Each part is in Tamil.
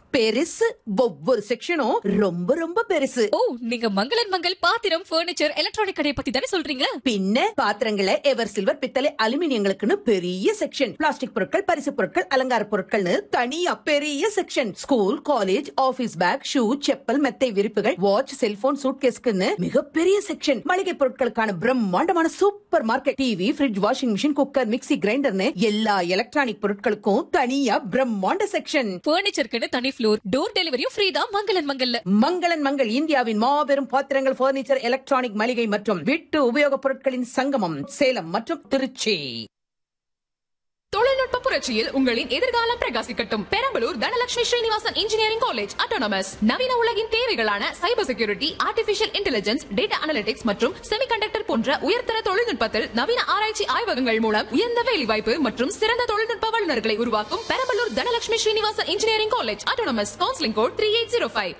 பெருசு ஒவ்வொரு செக்ஷனும் ரொம்ப ரொம்ப பெருசு ஓ நீங்க மங்களன் மங்கள் பாத்திரம் ஃபர்னிச்சர் எலக்ட்ரானிக் கடையை பத்தி தானே சொல்றீங்க பின்ன பாத்திரங்களை எவர் சில்வர் பித்தளை அலுமினியங்களுக்குன்னு பெரிய செக்ஷன் பிளாஸ்டிக் பொருட்கள் பரிசு பொருட்கள் அலங்கார பொருட்கள்னு தனியா பெரிய section school college office bag shoe chappal மெத்தை விரிப்புகள் வாட்ச் செல்போன் சூட்கேஸ்க்குன்னு மிகப்பெரிய செக்ஷன் மளிகை பொருட்களுக்கான பிரம்மாண்டமான super market TV fridge washing machine cooker mixie கிரைண்டர்னு எல்லா எலக்ட்ரானிக் பொருட்களுக்கும் தனியா பிரம்மாண்ட செக்ஷன் ஃபர்னிச்சருக்குன்னு தனி ஃப்ளோர் டோர் டெலிவரியும் ஃப்ரீ தான் மங்களன் மங்கல்ல மங்களன் மங்கள் இந்தியாவின் மாபெரும் பாத்திரங்கள் பர்னிச்சர் எலக்ட்ரானிக் மளிகை மற்றும் வீட்டு உபயோகப் பொருட்களின் சங்கமம் சேலம் மற்றும் திருச்சி தொழில்நுட்ப புரட்சியில் உங்களின் எதிர்காலம் பிரகாசிக்கட்டும் Perambalur Dhanalakshmi Srinivasan engineering college autonomous நவீன உலகின் தேவைகளான cyber security artificial intelligence data analytics மற்றும் செமிகண்டக்டர் போன்ற உயர்தர தொழில்நுட்பத்தில் நவீன ஆராய்ச்சி ஆய்வகங்கள் மூலம் உயர்ந்த வேலைவாய்ப்பு மற்றும் சிறந்த தொழில்நுட்ப வல்லுநர்களை உருவாக்கும் Perambalur Dhanalakshmi Srinivasan engineering college autonomous counselling code three eight zero five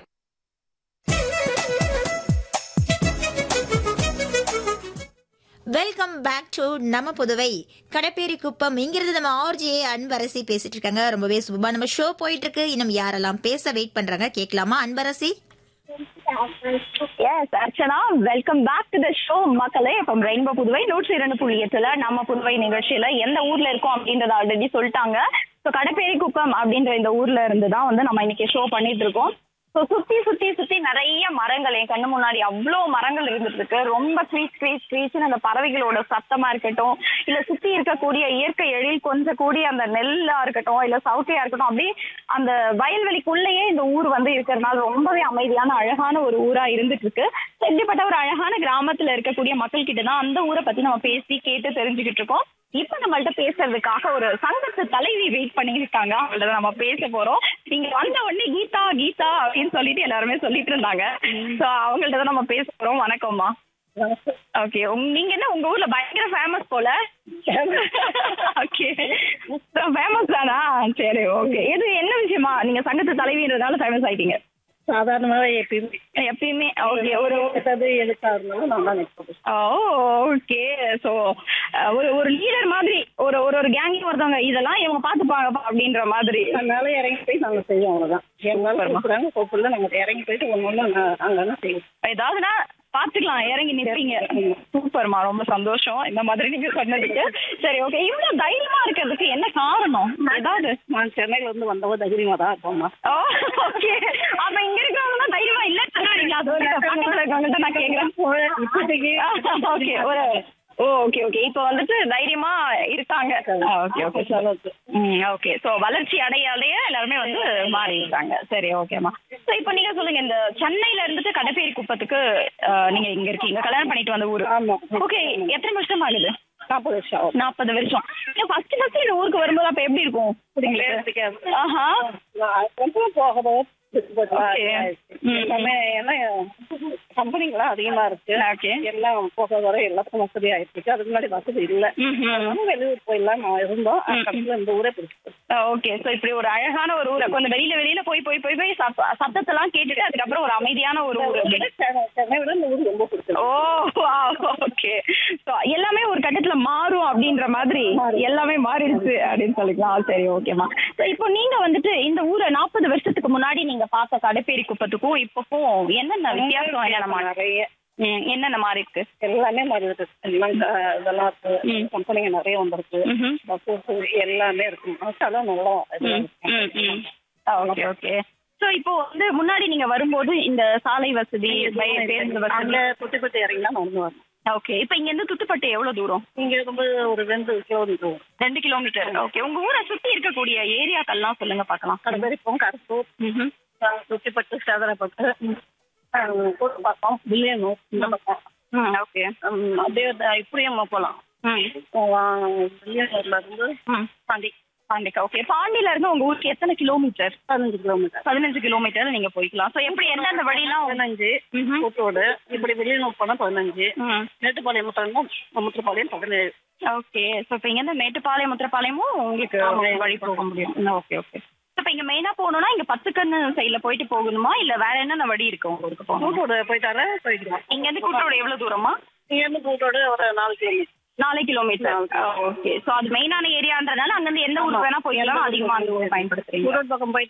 welcome back to நம்ம புதுவை கடப்பேரி குப்பம் இங்கிருந்து நம்ம ஆர்ஜே அன்பரசி பேசிட்டு இருக்காங்க ரொம்பவே சுபமா நம்ம ஷோ போயிட்டு இருக்கு இன்னும் யாரெல்லாம் பேச வெயிட் பண்றாங்க கேட்கலாமா Anbarasi S Archana welcome back to the show மக்களே இப்போ ரெயின்போ புதுவை நூற்றி இரண்டு புள்ளி எட்டுல நம்ம புதுவை நிகழ்ச்சியில எந்த ஊர்ல இருக்கோம் அப்படின்றத ஆல்ரெடி சொல்லிட்டாங்க ஸோ கடப்பேரி குப்பம் அப்படின்ற இந்த ஊர்ல இருந்து தான் வந்து நம்ம இன்னைக்கு ஷோ பண்ணிட்டு இருக்கோம் ஸோ சுத்தி சுத்தி சுத்தி நிறைய மரங்கள் என் கண்ணு முன்னாடி அவ்வளோ மரங்கள் இருந்துட்டு இருக்கு ரொம்ப க்ரீச் க்ரீச் க்ரீச்னு அந்த பறவைகளோட சத்தமா இருக்கட்டும் இல்ல சுத்தி இருக்கக்கூடிய இயற்கை எழில் கொஞ்சம் கூடிய அந்த நெல்லா இருக்கட்டும் இல்ல சவுக்கையா இருக்கட்டும் அப்படியே அந்த வயல்வெளிக்குள்ளேயே இந்த ஊர் வந்து இருக்கிறதுனால ரொம்பவே அமைதியான அழகான ஒரு ஊரா இருந்துட்டு இருக்கு So, இப்படிப்பட்ட ஒரு அழகான கிராமத்துல இருக்கக்கூடிய மக்கள் கிட்ட தான் அந்த ஊரை பத்தி நம்ம பேசி கேட்டு தெரிஞ்சுக்கிட்டு இருக்கோம் இப்ப நம்மள்ட்ட பேசுறதுக்காக ஒரு சங்கத்து தலைவி வெயிட் பண்ணிட்டு இருக்காங்க அவங்கள்ட்ட நம்ம பேச போறோம் நீங்க வந்த உடனே கீதா கீதா அப்படின்னு சொல்லிட்டு எல்லாருமே சொல்லிட்டு இருந்தாங்க சோ அவங்கள்ட்ட தான் நம்ம பேச போறோம் வணக்கம்மா ஓகே நீங்க என்ன உங்க ஊர்ல பயங்கர ஃபேமஸ் போல ஓகே ஃபேமஸ் தானா சரி ஓகே இது என்ன விஷயமா நீங்க சங்கத்து தலைவின்றதால ஃபேமஸ் ஆயிட்டீங்க சாதாரணமாவே எப்பயுமே எப்பயுமே ஓகே ஒரு எதாவது எதுக்காக இருந்தாலும் நான் தான் நிற்பேன் ஓகே ஸோ ஒரு ஒரு லீடர் மாதிரி ஒரு ஒரு ஒரு கேங்கிங் ஒருத்தவங்க இதெல்லாம் இவங்க பார்த்துப்பாங்கப்பா அப்படின்ற மாதிரி அதனால இறங்கி போய் நாங்க செய்வோம் அவ்வளவுதான் எங்களால கூப்பிடுறாங்க கூப்பிடல நாங்க இறங்கி போயிட்டு ஒண்ணு ஒண்ணு அங்கே செய்வோம் ஏதாவதுனா பார்த்துக்கலாம் இறங்கி நிற்பீங்க சூப்பர்மா ரொம்ப சந்தோஷம் இந்த மாதிரி நீங்க சொன்னதுக்கு சரி ஓகே இவ்வளவு தைரியமா இருக்கிறதுக்கு என்ன காரணம் ஏதாவது நான் சென்னையில இருந்து வந்தவோ தைரியமா தான் இருப்போம்மா ஓ ஓகே அப்ப இங்க இருக்கிறவங்க தைரியமா இல்லன்னு சொல்றீங்களா அது ஒரு பக்கத்துல இருக்கவங்கள்ட்ட நான் கேக்குறேன் இப்போதைக்கு ஓகே ஒரு ஓ ஓகே ஓகே இப்போ வந்துட்டு தைரியமா இருக்காங்க ஓகே ஓகே ம் ஓகே ஸோ வளர்ச்சி அடைய அடைய எல்லாருமே வந்து மாறி இருக்காங்க சரி ஓகேம்மா ஸோ இப்போ நீங்க சொல்லுங்க இந்த சென்னையில இருந்துட்டு கடப்பேரி குப்பத்துக்கு அஹ், நீங்க இங்க இருக்கீங்க கல்யாணம் பண்ணிட்டு வந்த ஊரு ஆமா. ஓகே எத்தனை வருஷம் ஆகுது நாற்பது வருஷம் ஆகும் நாற்பது வருஷம் ஃபர்ஸ்ட் ஃபர்ஸ்ட் இந்த ஊருக்கு வரும்போது அப்ப எப்படி இருக்கும் பிடிக்காது. ஆஹா நான் ரொம்ப போகவே Okay. ம். எல்லாமே ஏன்னா கம்பெனிங்களாம் அதிகமா இருக்கு Okay. எல்லாம் போக வர எல்லாத்துக்கும் வசதி ஆயிடுச்சு அதுக்கு முன்னாடி வசதி இல்ல ம்ஹும். அதனால வெளியூர் போயெல்லாம் நான் இருந்தோம் கடைசியில இந்த ஊரே பிடிச்சிருக்கு ஓகே சோ இப்படி ஒரு அழகான ஒரு ஊரை கொஞ்சம் வெளியில வெளியில போய் போய் போய் போய் சத்த- சத்தத்தெல்லாம் கேட்டுட்டு அதுக்கப்புறம் ஒரு அமைதியான ஒரு ஊர் சென்னை சென்னை விட இந்த ஊர் ரொம்ப பிடிச்சிருக்கு ஓ ஓகே ஸோ எல்லாமே ஒரு கட்டத்துல மாறும் அப்படின்ற மாதிரி எல்லாமே மாறிடுச்சு அப்படின்னு சொல்லிக்கலாம் சரி ஓகேம்மா ஸோ இப்போ நீங்க வந்துட்டு இந்த ஊரை நாற்பது வருஷத்துக்கு முன்னாடி நீங்க பார்த்த கடைப்பேரி குப்பத்துக்கும் இப்போக்கும் என்னென்ன வித்தியாசம் என்னென்ன மாறி- நிறைய ம், என்னென்ன மாறி இருக்கு எல்லாமே மாறி இருக்கு எல்லாம் க- இதெல்லாம் இருக்கு கம்பெனிங்க நிறைய வந்திருக்கு ம்ஹும். பஸ் எல்லாமே இருக்கு மசாலாம் நல்லா இது ஓகே ஓகே ஸோ இப்போ வந்து முன்னாடி நீங்க வரும்போது இந்த சாலை வசதி பே- பேருந்து வசதி அங்க குட்டி குட்டி இறங்கினா நடந்து வரணும் ஓகே இப்போ இங்க இருந்து துத்துப்பட்டு எவ்வளவு தூரம் இங்க இருந்து ஒரு ரெண்டு கிலோமீட்டர் வரும் ரெண்டு கிலோமீட்டர் ஓகே உங்க ஊரை சுத்தி இருக்கக்கூடிய ஏரியாக்கள்லாம் சொல்லுங்க பார்க்கலாம் கடற்கரைப்போம் கரசூர் ம்ஹும். சுத்திப்பட்டு சேதரப்பட்டு கூட்டுப்பாக்கம் வில்லியனூர் இந்த பக்கம் ம் ஓகே ம், அப்படியே த- இப்படியே நம்ம போகலாம் ம் வில்லியனூர்ல இருந்து ம் பாண்டி பாண்டிக்கா ஓகே பாண்டியில இருந்து உங்க ஊருக்கு எத்தனை கிலோமீட்டர் பதினஞ்சு கிலோமீட்டர் பதினஞ்சு கிலோமீட்டர் நீங்க போய்க்கலாம் ஸோ எப்படி எந்தெந்த வழியெல்லாம் பதினஞ்சு ம்ஹும். கூட்டோடு இப்படி வில்லியனூர் போனா பதினஞ்சு ம் மேட்டுப்பாளையம் மட்டும் முத்துப்பாளையம் பதினேழு ஓகே ஸோ இப்போ இங்கேருந்து மேட்டுப்பாளையம் முத்திரப்பாளையமும் உங்களுக்கு வழி போக முடியும் ஓகே ஓகே இப்போ இங்க மெயினா போகணும்னா இங்க பத்துக்கண்ணு சைடுல போயிட்டு போகணுமா இல்ல வேற என்னென்ன வழி இருக்கு உங்க ஊருக்கு போகணும் கூட்டோடு போயிட்டார போய்க்கலாம் இங்க இருந்து கூட்டோட எவ்வளவு தூரமா இங்க இருந்து கூட்டோடு ஒரு நாலு கிலோமீட்டர் நாலு கிலோமீட்டர் ஓகே ஸோ அது மெயினான ஏரியான்றனால அங்கிருந்து எந்த ஊருக்கு வேணா போய்க்கலாம் அதிகமா அந்த ஊர் பயன்படுத்துறீங்க கூட்டோடு பக்கம் போய்